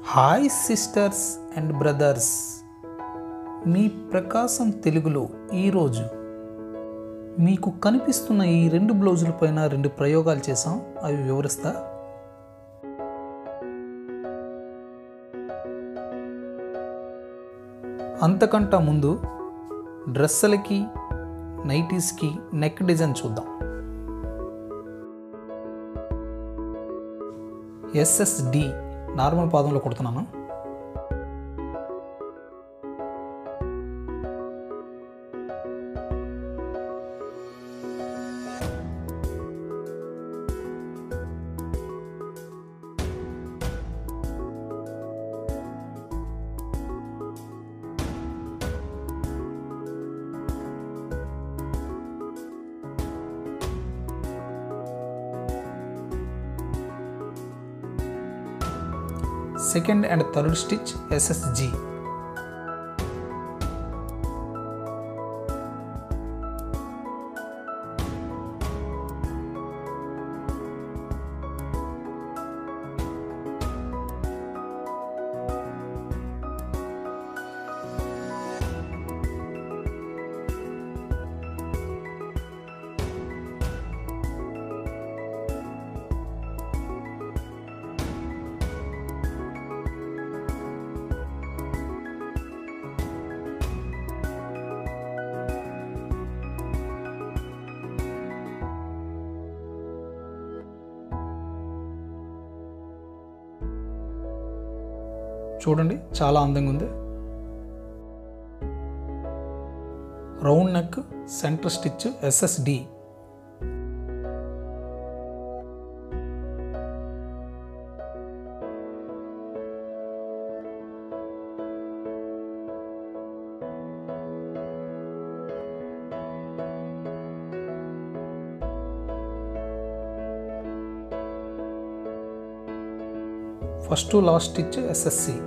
hi sisters and brothers మీ ప్రకాశం తెలుగులో ఈరోజు మీకు కనిపిస్తున్న ఈ రెండు బ్లౌజుల పైన రెండు ప్రయోగాలు చేసాం అవి వివరిస్తా అంతకంటే ముందు డ్రెస్సులకి నైటీస్కి నెక్ డిజైన్ చూద్దాం ఎస్ఎస్డి నార్మల్ పాదంలో కుడుతున్నాను second and third stitch SSG చూడండి చాలా అందంగా ఉంది round neck centre stitch SSD first last stitch SSC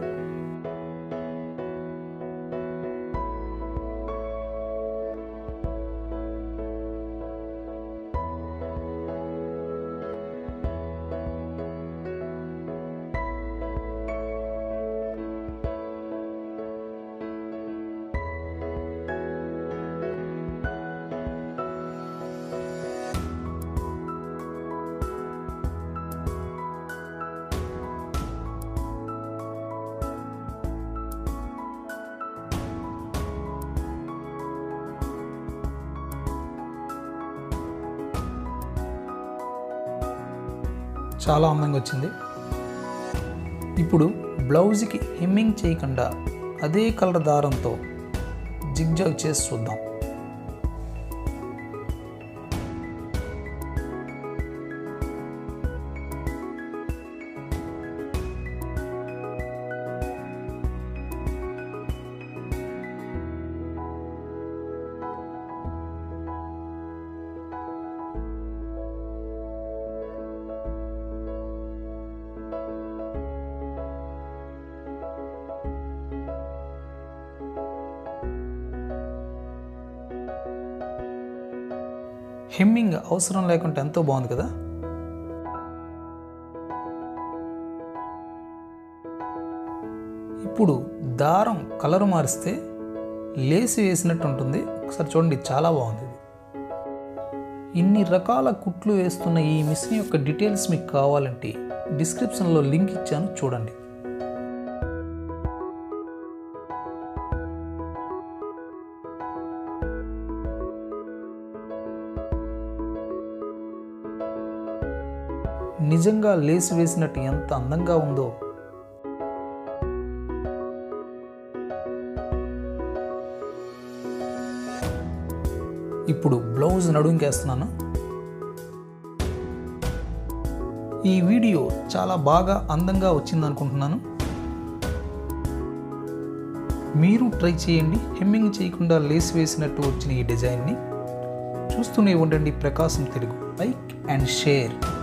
చాలా అందంగా వచ్చింది ఇప్పుడు బ్లౌజ్కి హెమ్మింగ్ చేయకుండా అదే కలర్ దారంతో జిగ్జాగ్ చేసి చూద్దాం హెమ్మింగ్ అవసరం లేకుండా ఎంతో బాగుంది కదా ఇప్పుడు దారం కలర్ మారిస్తే లేసి వేసినట్టు ఉంటుంది ఒకసారి చూడండి చాలా బాగుంది ఇది ఇన్ని రకాల కుట్లు వేస్తున్న ఈ మిషన్ యొక్క డీటెయిల్స్ మీకు కావాలంటే డిస్క్రిప్షన్లో లింక్ ఇచ్చాను చూడండి నిజంగా లేసి వేసినట్టు ఎంత అందంగా ఉందో ఇప్పుడు బ్లౌజ్ నడుంకేస్తున్నాను ఈ వీడియో చాలా బాగా అందంగా వచ్చింది అనుకుంటున్నాను మీరు ట్రై చేయండి హెమ్మింగ్ చేయకుండా లేస్ వేసినట్టు వచ్చిన ఈ డిజైన్ని చూస్తూనే ఉండండి Prakasam Telugu like and share